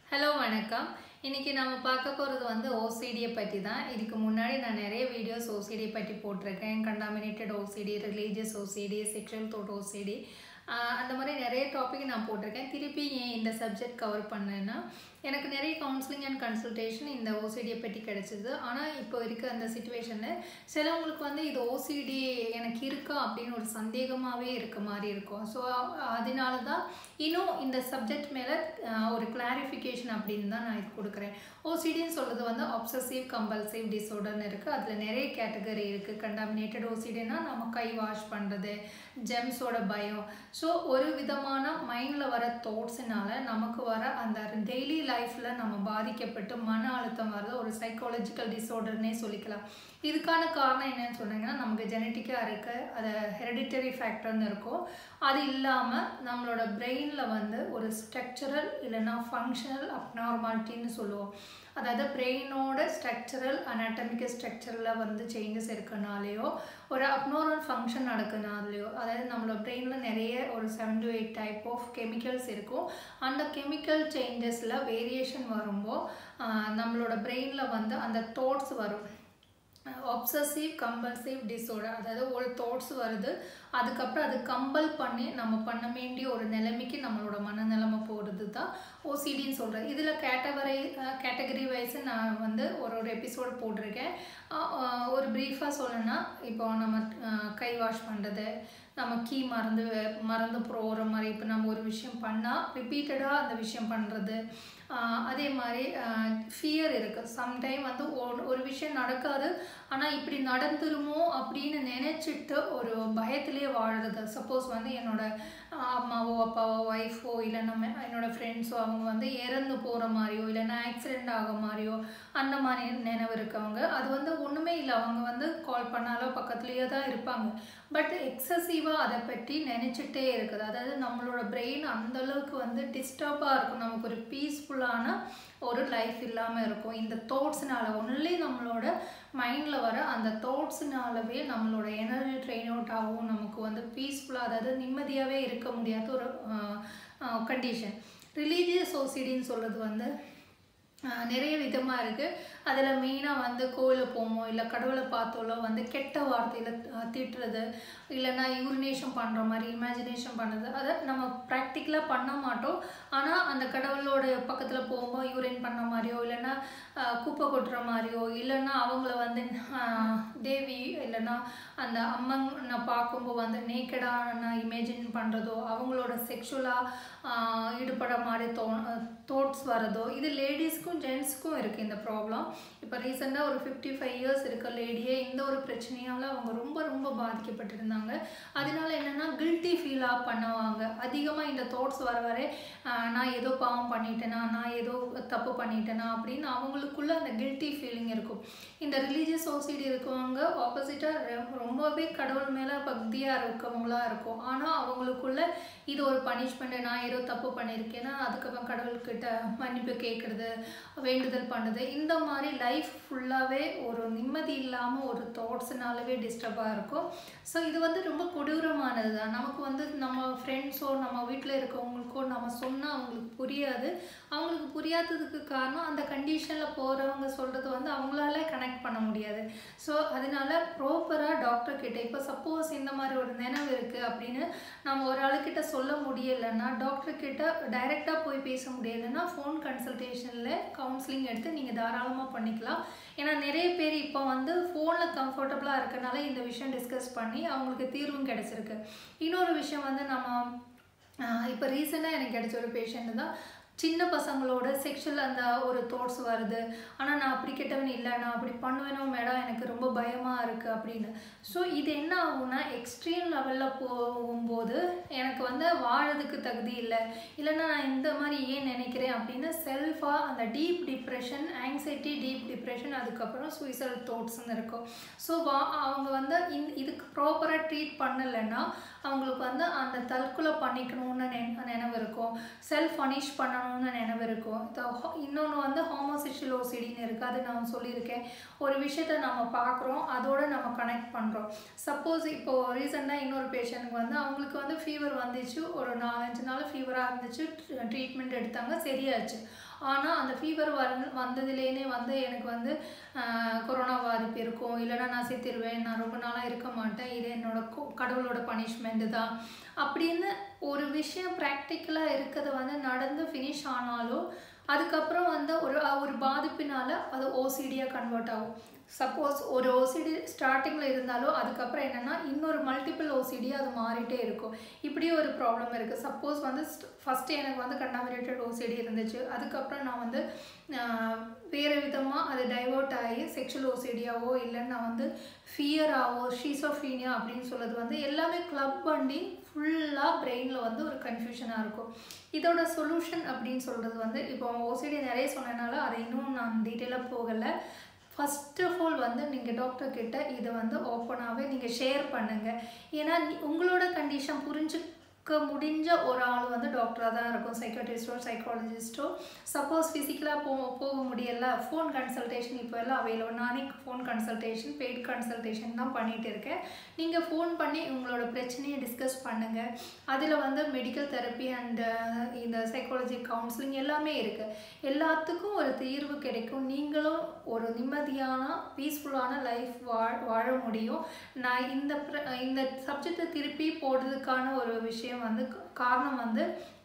hello வணக்கம் இன்னைக்கு நம்ம பார்க்க போகிறது வந்து ஓசிடியை பற்றி தான் இதுக்கு முன்னாடி நான் நிறைய வீடியோஸ் ஓசிடியை பற்றி போட்டிருக்கேன் contaminated OCD religious OCD sexual thought OCD அந்த மாதிரி நிறைய டாபிக் நான் போட்டிருக்கேன் திருப்பி ஏன் இந்த சப்ஜெக்ட் கவர் பண்ணேன்னா எனக்கு நிறைய கவுன்சிலிங் அண்ட் கன்சல்டேஷன் இந்த ஓசிடியை பற்றி கிடச்சிது ஆனால் இப்போ இருக்க அந்த சுச்சுவேஷனில் சிலவங்களுக்கு வந்து இது ஓசிடி எனக்கு இருக்கா அப்படின்னு ஒரு சந்தேகமாகவே இருக்க மாதிரி இருக்கும் ஸோ அதனால தான் இன்னும் இந்த சப்ஜெக்ட் மேலே ஒரு கிளாரிஃபிகேஷன் அப்படின்னு தான் நான் இது கொடுக்குறேன் ஓசிடின்னு சொல்கிறது வந்து ஆப்சசிவ் கம்பல்சிவ் டிஸார்டர்னு இருக்குது அதில் நிறைய கேட்டகரி இருக்குது கண்டாமினேட்டட் ஓசிடினா நம்ம கை வாஷ் பண்ணுறது ஜெம்ஸோட பயம் ஸோ ஒரு விதமான மைண்டில் வர தாட்ஸினால நமக்கு வர அந்த டெய்லி லைஃப்பில் நம்ம பாதிக்கப்பட்டு மன அழுத்தம் வர்றது ஒரு சைக்காலஜிக்கல் டிஸார்டர்னே சொல்லிக்கலாம் இதுக்கான காரணம் என்னன்னு சொன்னீங்கன்னா நமக்கு ஜெனட்டிக்காக இருக்க அதை ஹெரிடிட்டரி ஃபேக்டர்னு இருக்கும் அது இல்லாமல் நம்மளோட பிரெயினில் வந்து ஒரு ஸ்ட்ரக்சரல் இல்லைன்னா ஃபங்க்ஷனல் அப்நார்மாலிட்டின்னு சொல்லுவோம் அதாவது பிரெயினோட ஸ்ட்ரக்சரல் அனாட்டமிக்கல் ஸ்ட்ரக்சரில் வந்து சேஞ்சஸ் இருக்கனாலேயோ ஒரு அப்நார்மல் ஃபங்க்ஷன் நடக்கனாலேயோ அதாவது நம்மளோட பிரெயினில் நிறைய ஒரு seven to eight type of chemicals இருக்கும் அந்த கெமிக்கல் சேஞ்சஸில் வேரியேஷன் வரும்போது நம்மளோட பிரெயினில் வந்து அந்த தாட்ஸ் வரும் ஒப்சசிவ் கம்பல்சிவ் டிஸார்டர் அதாவது ஒரு தாட்ஸ் வருது அதுக்கப்புறம் அது கம்பல் பண்ணி நம்ம பண்ண வேண்டிய ஒரு நிலைமைக்கு நம்மளோட மனநிலைமை போகிறது தான் ஓசிடின்னு சொல்கிறேன் இதில் கேட்டகரி கேட்டகரி வைஸ் நான் வந்து ஒரு ஒரு எபிசோடு போட்டிருக்கேன் ஒரு ப்ரீஃபாக சொல்லணும்னா இப்போ நம்ம கை வாஷ் பண்ணுறது நம்ம கீ மறந்து மறந்து போகிற மாதிரி இப்போ நம்ம ஒரு விஷயம் பண்ணால் ரிப்பீட்டடாக அந்த விஷயம் பண்ணுறது அதே மாதிரி ஃபியர் இருக்குது சம்டைம் வந்து ஒரு விஷயம் நடக்காது ஆனால் இப்படி நடந்துருமோ அப்படின்னு நினச்சிட்டு ஒரு பயத்திலே வாழுறது சப்போஸ் வந்து என்னோட அம்மாவோ அப்பாவோ ஒய்ஃபோ இல்லை நம்ம என்னோட ஃப்ரெண்ட்ஸோ அவங்க வந்து இறந்து போகிற மாதிரியோ இல்லைன்னா ஆக்சிடெண்ட் ஆக மாதிரியோ அந்த மாதிரி நினைவு இருக்கவங்க அது வந்து ஒன்றுமே இல்லை அவங்க வந்து கால் பண்ணாலோ பக்கத்துலேயே தான் இருப்பாங்க பட் எக்ஸசிவாக அதை பற்றி நினச்சிட்டே இருக்குது அதாவது நம்மளோட பிரெயின் அந்தளவுக்கு வந்து டிஸ்டர்பாக இருக்கும் நமக்கு ஒரு பீஸ்ஃபுல்லான ஒரு லைஃப் இல்லாமல் இருக்கும் இந்த தாட்ஸ்னால ஒன்லி நம்மளோட மைண்டில் வர அந்த தாட்ஸ்னாலவே நம்மளோட எனர்ஜி ட்ரெயின் அவுட் ஆகும் நமக்கு வந்து பீஸ்ஃபுல்லாக அதாவது நிம்மதியாகவே இருக்க முடியாத ஒரு கண்டிஷன் ரிலீஜியஸ் ஓசிடின்னு சொல்கிறது வந்து நிறைய விதமாக இருக்குது அதில் மெயினாக வந்து கோயிலில் போமோ இல்லை கடவுளை பார்த்தோலோ வந்து கெட்ட வார்த்தையில் திட்டுறது இல்லைன்னா யூரினேஷன் பண்ணுற மாதிரி இமேஜினேஷன் பண்ணுறது அதை நம்ம ப்ராக்டிக்கலாக பண்ண மாட்டோம் ஆனால் அந்த கடவுளோட பக்கத்தில் போகும்போது யூரின் பண்ண மாதிரியோ இல்லைன்னா குப்பை கொட்டுற மாதிரியோ இல்லைன்னா அவங்கள வந்து தேவி இல்லைன்னா அந்த அம்மனை பார்க்கும்போது வந்து நேக்கடாக நான் இமேஜின் பண்ணுறதோ அவங்களோட செக்ஷுவலாக ஈடுபட மாதிரி தோ தோட்ஸ் வரதோ இது லேடிஸ்க்கும் ஜென்ஸுக்கும் இருக்குது இந்த ப்ராப்ளம் இப்போ ரீசெண்டாக ஒரு ஃபிஃப்டி ஃபைவ் இயர்ஸ் இருக்க லேடியே இந்த ஒரு பிரச்சனையால் அவங்க ரொம்ப ரொம்ப பாதிக்கப்பட்டிருந்தாங்க அதனால என்னென்னா கில்ட்டி ஃபீலாக பண்ணுவாங்க அதிகமாக இந்த தாட்ஸ் வர வர நான் ஏதோ பாவம் பண்ணிட்டேனா நான் ஏதோ தப்பு பண்ணிட்டேனா அப்படின்னு அவங்களுக்குள்ள அந்த கில்ட்டி ஃபீலிங் இருக்கும் இந்த ரிலீஜியஸ் ஓசிடி இருக்கவங்க ஆப்போசிட்டாக ரொம்பவே கடவுள் மேலே பக்தியாக இருக்கவங்களா இருக்கும் ஆனால் அவங்களுக்குள்ள இது ஒரு பனிஷ்மெண்ட் நான் ஏதோ தப்பு பண்ணியிருக்கேன்னா அதுக்கப்புறம் கடவுள்கிட்ட மன்னிப்பு கேட்குறது வேண்டுதல் பண்ணுறது இந்த மாதிரி லைஃப் ஃபுல்லாகவே ஒரு நிம்மதி இல்லாமல் ஒரு தாட்ஸ்னாலவே டிஸ்டர்பாக இருக்கும் ஸோ இது வந்து ரொம்ப கொடூரமானது தான் நமக்கு வந்து நம்ம ஃப்ரெண்ட்ஸோ நம்ம வீட்டில் இருக்கவங்களுக்கோ நம்ம சொன்னால் அவங்களுக்கு புரியாது அவங்களுக்கு புரியாததுக்கு காரணம் அந்த கண்டிஷனில் போகிறவங்க சொல்கிறது வந்து அவங்களால கனெக்ட் பண்ண முடியாது ஸோ அதனால ப்ராப்பராக டாக்டர் கிட்ட இப்போ சப்போஸ் இந்த மாதிரி ஒரு நினைவு இருக்குது அப்படின்னு நம்ம ஒரு ஆளுக்கிட்ட சொல்ல முடியலைன்னா டாக்டர் கிட்ட டைரெக்டாக போய் பேச முடியலைன்னா ஃபோன் கன்சல்டேஷனில் கவுன்சிலிங் எடுத்து நீங்கள் தாராளமாக பண்ணிக்கலாம் ஏன்னா நிறைய பேர் இப்போ வந்து ஃபோனில் கம்ஃபர்டபுளாக இருக்கனால இந்த விஷயம் டிஸ்கஸ் பண்ணி அவங்களுக்கு தீர்வும் கிடச்சிருக்கு இன்னொரு விஷயம் வந்து நம்ம இப்போ ரீசெண்டாக எனக்கு கிடைச்ச ஒரு பேஷண்ட் தான் சின்ன பசங்களோட செக்ஷுவல் அந்த ஒரு தாட்ஸ் வருது ஆனால் நான் அப்படி கெட்டவன் இல்லை நான் அப்படி பண்ணுவேனோ மேடம் எனக்கு ரொம்ப பயமாக இருக்குது அப்படின்னு ஸோ இது என்ன ஆகும்னா எக்ஸ்ட்ரீம் லெவலில் போகும்போது எனக்கு வந்து வாழறதுக்கு தகுதி இல்லை இல்லைன்னா நான் இந்த மாதிரி ஏன் நினைக்கிறேன் அப்படின்னு செல்ஃபாக அந்த deep depression anxiety deep depression அதுக்கப்புறம் சூசைட் தாட்ஸ்ன்னு இருக்கும் ஸோ வா அவங்க வந்து இந் இதுக்கு ப்ராப்பராக ட்ரீட் பண்ணலைன்னா அவங்களுக்கு வந்து அந்த தற்கொலை பண்ணிக்கணும்னு நினைவு இருக்கும் செல்ஃப் பனிஷ் பண்ணணும் பண்ணணும்னு நினைவு இருக்கும் இன்னொன்று வந்து ஹோமோசெக்ஷுவல் ஓசிடின்னு இருக்குது அது நான் சொல்லியிருக்கேன் ஒரு விஷயத்த நம்ம பார்க்குறோம் அதோட நம்ம கனெக்ட் பண்ணுறோம் சப்போஸ் இப்போ ரீசெண்டாக இன்னொரு பேஷண்ட்டுக்கு வந்து அவங்களுக்கு வந்து ஃபீவர் வந்துச்சு ஒரு நாலஞ்சு நாள் ஃபீவராக இருந்துச்சு ட்ரீட்மெண்ட் எடுத்தாங்க சரியாச்சு ஆனால் அந்த ஃபீவர் வர வந்ததுலேனே வந்து எனக்கு வந்து ஆஹ், கொரோனா பாதிப்பு இருக்கும் இல்லைன்னா நான் செத்துருவேன் நான் ரொம்ப நாளாக இருக்க மாட்டேன் இது என்னோட கொ- கடவுளோட பனிஷ்மெண்ட்டு தான் அப்படின்னு ஒரு விஷயம் ப்ராக்டிக்கலாக இருக்கிறது வந்து நடந்து ஃபினிஷ் ஆனாலும் அதுக்கப்புறம் வந்து ஒரு ஒரு பாதிப்பினால அது ஓசிடியாக கன்வெர்ட் ஆகும் சப்போஸ் ஒரு ஓசிடி ஸ்டார்டிங்கில் இருந்தாலும் அதுக்கப்புறம் என்னென்னா இன்னொரு மல்டிபிள் ஓசிடி அது மாறிட்டே இருக்கும் இப்படி ஒரு ப்ராப்ளம் இருக்குது சப்போஸ் வந்து ஃபஸ்ட்டு எனக்கு வந்து கண்டாமினேட்டட் ஓசிடி இருந்துச்சு அதுக்கப்புறம் நான் வந்து ஆஹ், வேறு விதமாக அது டைவர்ட் ஆகி செக்ஷுவல் ஓசிடியாவோ இல்லை நான் வந்து ஃபியராவோ ஷீசோஃபீனியா அப்படின்னு சொல்கிறது வந்து எல்லாமே கிளப் பண்ணி ஃபுல்லாக பிரெயினில் வந்து ஒரு கன்ஃபியூஷனாக இருக்கும் இதோட சொல்யூஷன் அப்படின்னு சொல்கிறது வந்து இப்போ ஓசிடி நிறைய சொன்னனால அதை இன்னும் நான் டீட்டெயிலாக போகலை ஃபர்ஸ்ட் ஆஃப் ஆல் வந்து நீங்கள் டாக்டர் கிட்ட இதை வந்து ஓப்பனாகவே நீங்கள் ஷேர் பண்ணுங்கள் ஏன்னா நீ- உங்களோட கண்டிஷன் புரிஞ்சுக்க முடிஞ்ச ஒரு ஆள் வந்து டாக்டராக தான் இருக்கும் சைக்காட்ரிஸ்டோ சைக்காலஜிஸ்ட்டோ சப்போஸ் ஃபிசிக்கலாக போ போக முடியல ஃபோன் கன்சல்டேஷன் இப்போ எல்லாம் அவைலபிள் நானே ஃபோன் கன்சல்டேஷன் பெய்ட் கன்சல்டேஷன் தான் பண்ணிகிட்டு இருக்கேன் நீங்கள் ஃபோன் பண்ணி உங்களோட பிரச்சனையை டிஸ்கஸ் பண்ணுங்கள் அதில் வந்து மெடிக்கல் தெரப்பி அண்ட் இந்த சைக்காலஜி கவுன்சிலிங் எல்லாமே இருக்குது எல்லாத்துக்கும் ஒரு தீர்வு கிடைக்கும் நீங்களும் ஒரு நிம்மதியான பீஸ்ஃபுல்லான லைஃப் வாழ் வாழ முடியும் நான் இந்த பிர- இந்த சப்ஜெக்டை திருப்பி போடுறதுக்கான ஒரு விஷயம் வந்து காரணம் வந்து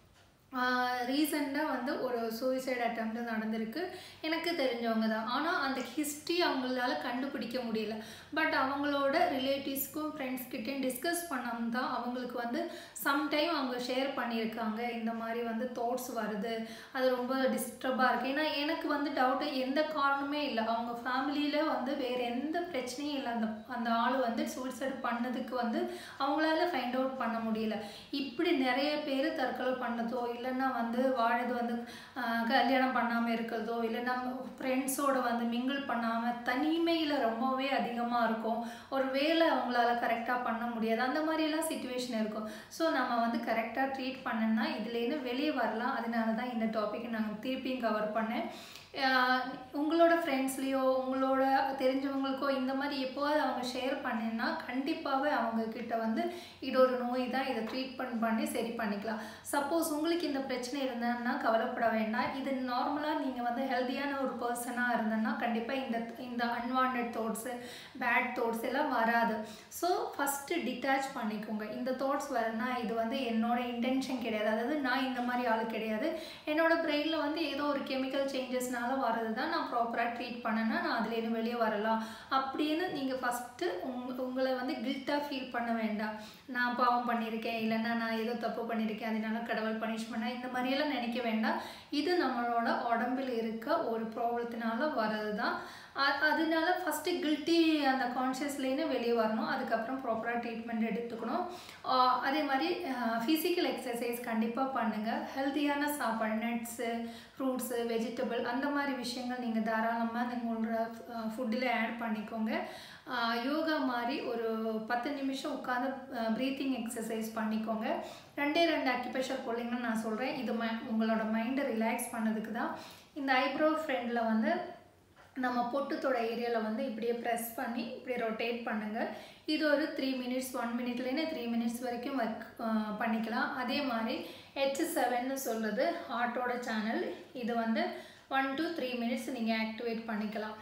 ரீசெண்டாக வந்து ஒரு சூசைட் attempt நடந்திருக்கு எனக்கு தெரிஞ்சவங்க தான் ஆனால் அந்த ஹிஸ்ட்ரி அவங்களால கண்டுபிடிக்க முடியல பட் அவங்களோட ரிலேட்டிவ்ஸ்க்கும் ஃப்ரெண்ட்ஸ்கிட்டையும் டிஸ்கஸ் பண்ணாம தான் அவங்களுக்கு வந்து சம்டைம் அவங்க ஷேர் பண்ணியிருக்காங்க இந்த மாதிரி வந்து தாட்ஸ் வருது அது ரொம்ப டிஸ்டர்பாக இருக்குது ஏன்னா எனக்கு வந்து டவுட்டு எந்த காரணமே இல்லை அவங்க ஃபேமிலியில் வந்து வேறு எந்த பிரச்சனையும் இல்லை அந்த அந்த ஆள் வந்து சூசைட் பண்ணதுக்கு வந்து அவங்களால ஃபைண்ட் அவுட் பண்ண முடியல இப்படி நிறைய பேர் தற்கொலை பண்ணதோ இல்லைன்னா வந்து வாழது வந்து ஆஹ், கல்யாணம் பண்ணாமல் இருக்கிறதோ இல்லைன்னா ஃப்ரெண்ட்ஸோட வந்து மிங்கிள் பண்ணாமல் தனிமையில் ரொம்பவே அதிகமாக இருக்கும் ஒரு வேலை அவங்களால கரெக்டாக பண்ண முடியாது அந்த மாதிரியெல்லாம் சுச்சுவேஷன் இருக்கும் ஸோ நம்ம வந்து கரெக்டாக ட்ரீட் பண்ணோன்னா இதுலேருந்து வெளியே வரலாம் அதனால தான் இந்த டாப்பிக்கை நாங்கள் திருப்பியும் கவர் பண்ணேன் ஆஹ் உங்களோட ஃப்ரெண்ட்ஸ்லேயோ உங்களோட தெரிஞ்சவங்களுக்கோ இந்த மாதிரி எப்போவாது அவங்க ஷேர் பண்ணினா கண்டிப்பாகவே அவங்க கிட்ட வந்து இது ஒரு நோய் தான் இதை ட்ரீட்மெண்ட் பண்ணி சரி பண்ணிக்கலாம் சப்போஸ் உங்களுக்கு இந்த பிரச்சனை இருந்ததுன்னா கவலைப்பட வேண்டாம் இது நார்மலாக நீங்கள் வந்து ஹெல்த்தியான ஒரு பர்சனாக இருந்தேன்னா கண்டிப்பாக இந்த இந்த அன்வான்ட் தாட்ஸு பேட் தாட்ஸ் எல்லாம் வராது ஸோ ஃபஸ்ட்டு டிட்டாச் பண்ணிக்கோங்க இந்த தாட்ஸ் வரனா இது வந்து என்னோட இன்டென்ஷன் கிடையாது அதாவது நான் இந்த மாதிரி ஆள் கிடையாது என்னோட பிரெயினில் வந்து ஏதோ ஒரு கெமிக்கல் சேஞ்சஸ்னால வர்றது தான் நான் ப்ராப்பராக ட்ரீட் பண்ணேன்னா நான் அதுலேருந்து வெளியே வரலாம் அப்படின்னு நீங்கள் ஃபஸ்ட்டு உங் உங்களை வந்து கில்ட்டாக ஃபீல் பண்ண வேண்டாம் நான் பாவம் பண்ணியிருக்கேன் இல்லைன்னா நான் ஏதோ தப்பு பண்ணியிருக்கேன் அதனால கடவுள் பனிஷ் பண்ண இந்த மாதிரியெல்லாம் நினைக்க வேண்டாம் இது நம்மளோட உடம்பில் இருக்க ஒரு ப்ராப்ளத்தினால வர்றது தான் அ- அதனால ஃபஸ்ட்டு கில்ட்டி அந்த கான்ஷியஸ்லேருந்து வெளியே வரணும் அதுக்கப்புறம் ப்ராப்பராக ட்ரீட்மெண்ட் எடுத்துக்கணும் ஆஹ் அதே மாதிரி ஃபிசிக்கல் எக்ஸசைஸ் கண்டிப்பாக பண்ணுங்கள் ஹெல்த்தியான சாப்பாடு நட்ஸு ஃப்ரூட்ஸு வெஜிடபிள் அந்த மாதிரி விஷயங்கள் நீங்கள் தாராளமாக உங்களோட ஃபுட்டில் ஆட் பண்ணிக்கோங்க ஆஹ் யோகா மாதிரி ஒரு பத்து நிமிஷம் உட்காந்து ப்ரீத்திங் எக்ஸசைஸ் பண்ணிக்கோங்க ரெண்டே ரெண்டு அக்கிபேஷர் போலிங்கன்னு நான் சொல்கிறேன் இது ம உங்களோட மைண்டை ரிலாக்ஸ் பண்ணதுக்கு தான் இந்த ஐப்ரோ ஃப்ரெண்டில் வந்து நம்ம பொட்டுத்தோட ஏரியாவில் வந்து இப்படியே ப்ரெஸ் பண்ணி இப்படியே ரொட்டேட் பண்ணுங்கள் இது ஒரு த்ரீ மினிட்ஸ் ஒன் மினிட்லேருந்து த்ரீ மினிட்ஸ் வரைக்கும் ஒர்க் பண்ணிக்கலாம் அதே மாதிரி ஹெச் செவன்னு சொல்கிறது ஹார்ட்டோட சேனல் இது வந்து ஒன் to த்ரீ மினிட்ஸ் நீங்கள் ஆக்டிவேட் பண்ணிக்கலாம்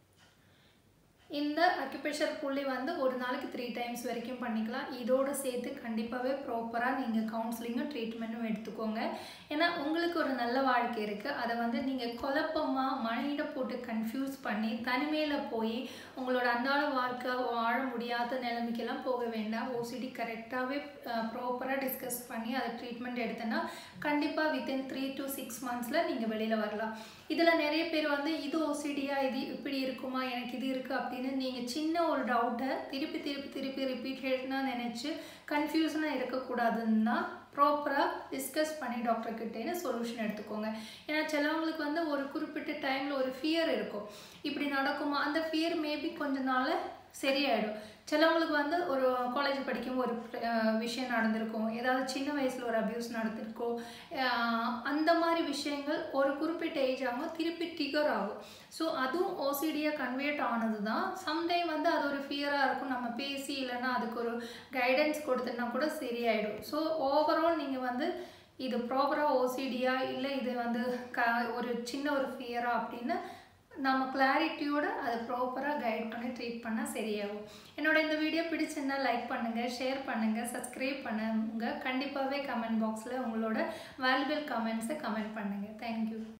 இந்த அக்குபேஷர் புள்ளி வந்து ஒரு நாளைக்கு த்ரீ டைம்ஸ் வரைக்கும் பண்ணிக்கலாம் இதோடு சேர்த்து கண்டிப்பாகவே ப்ராப்பராக நீங்கள் கவுன்சிலிங்கும் ட்ரீட்மெண்ட்டும் எடுத்துக்கோங்க ஏன்னா உங்களுக்கு ஒரு நல்ல வாழ்க்கை இருக்குது அதை வந்து நீங்கள் குழப்பமாக மைண்டை போட்டு கன்ஃபியூஸ் பண்ணி தனிமையில் போய் உங்களோட அன்றாட வாழ்க்கை வாழ முடியாத நிலைமைக்கெல்லாம் போக வேண்டாம் ஓசிடி கரெக்டாகவே ப்ராப்பராக டிஸ்கஸ் பண்ணி அதை ட்ரீட்மெண்ட் எடுத்தோன்னா கண்டிப்பாக வித்தின் த்ரீ to சிக்ஸ் மந்த்ஸில் நீங்கள் வெளியில் வரலாம் இதில் நிறைய பேர் வந்து இது ஓசிடியா இது இப்படி இருக்குமா எனக்கு இது இருக்குது அப்படின்னு நீங்கள் சின்ன ஒரு டவுட்டை திருப்பி திருப்பி திருப்பி ரிப்பீட்டடாக நினச்சி கன்ஃபியூஷனாக இருக்கக்கூடாதுன்னா ப்ராப்பராக டிஸ்கஸ் பண்ணி டாக்டர் கிட்டேன்னு சொல்யூஷன் எடுத்துக்கோங்க ஏன்னா சிலவங்களுக்கு வந்து ஒரு குறிப்பிட்ட டைமில் ஒரு ஃபியர் இருக்கும் இப்படி நடக்குமா அந்த ஃபியர் மேபி கொஞ்ச நாள் சரியாயிடும் சிலவங்களுக்கு வந்து ஒரு காலேஜ் படிக்கும் ஒரு அஹ், விஷயம் நடந்திருக்கும் ஏதாவது சின்ன வயசில் ஒரு அப்யூஸ் நடந்திருக்கும் அஹ், அந்த மாதிரி விஷயங்கள் ஒரு குறிப்பிட்ட ஏஜ் ஆகும் திருப்பி ட்ரிகர் ஆகும் ஸோ அதுவும் ஓசிடியாக கன்வெர்ட் ஆனது தான் சம்டைம் வந்து அது ஒரு ஃபியராக இருக்கும் நம்ம பேசி இல்லைன்னா அதுக்கு ஒரு கைடன்ஸ் கொடுத்தோன்னா கூட சரியாயிடும் ஸோ ஓவரால் நீங்கள் வந்து இது ப்ராப்பராக ஓசிடியா இல்லை இது வந்து க ஒரு சின்ன ஒரு ஃபியரா அப்படின்னு நம்ம கிளாரிட்டியோட அதை ப்ராப்பராக கைட் பண்ணி ட்ரீட் பண்ணால் சரியாகும் என்னோட இந்த வீடியோ பிடிச்சிருந்தா லைக் பண்ணுங்கள் ஷேர் பண்ணுங்கள் சப்ஸ்கிரைப் பண்ணுங்க கண்டிப்பாகவே கமெண்ட் பாக்ஸில் உங்களோட வேல்யூபிள் கமெண்ட்ஸை கமெண்ட் பண்ணுங்கள் தேங்க்யூ